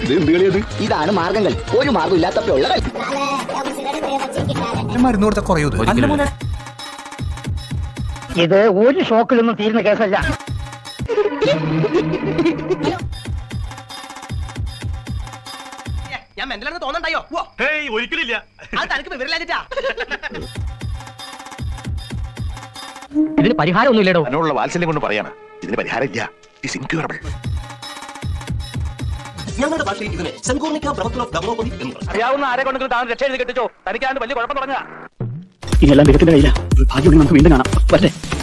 ഇതാണ് മാർഗങ്ങൾ ഒരു മാർഗം ഇല്ലാത്തപ്പോ ഉള്ള കളി മരുന്ന് കൊടുത്ത കുറയൂ ഇത്. ഇത് ഒരു ഷോക്കിലൊന്നും തീരുന്ന കേസല്ല ഞാൻ മെന്റലാണെന്ന് തോന്നണ്ടായോ ഒരിക്കലില്ല അത് തനിക്ക് വിവരമില്ലാഞ്ഞിട്ടാ ഇതിന് പരിഹാരം ഒന്നുമില്ലടോ എന്നോടുള്ള വാത്സല്യം കൊണ്ട് പറയാണ് ഇതിന് പരിഹാരം ഇല്ല ഇസ് ഇൻക്യൂറബിൾ ഞങ്ങളുടെ ഭാഷയിൽ ഇതിനെ സെൻകോർണിക്ക പ്രവർത്തന ഗമനോപതി എന്ന് പറയും അറിയാവുന്ന ആരെ കൊണ്ടെങ്കിലും താൻ രക്ഷ എഴുതി കെട്ടിച്ചോ തനിക്കാണ്ട് വലിയ കുഴപ്പം തുടങ്ങുക ഇതെല്ലാം ദൈവത്തിന്റെ കയ്യില ഭാഗ്യം നമുക്ക് വീണ്ടും കാണാം വല്ലേ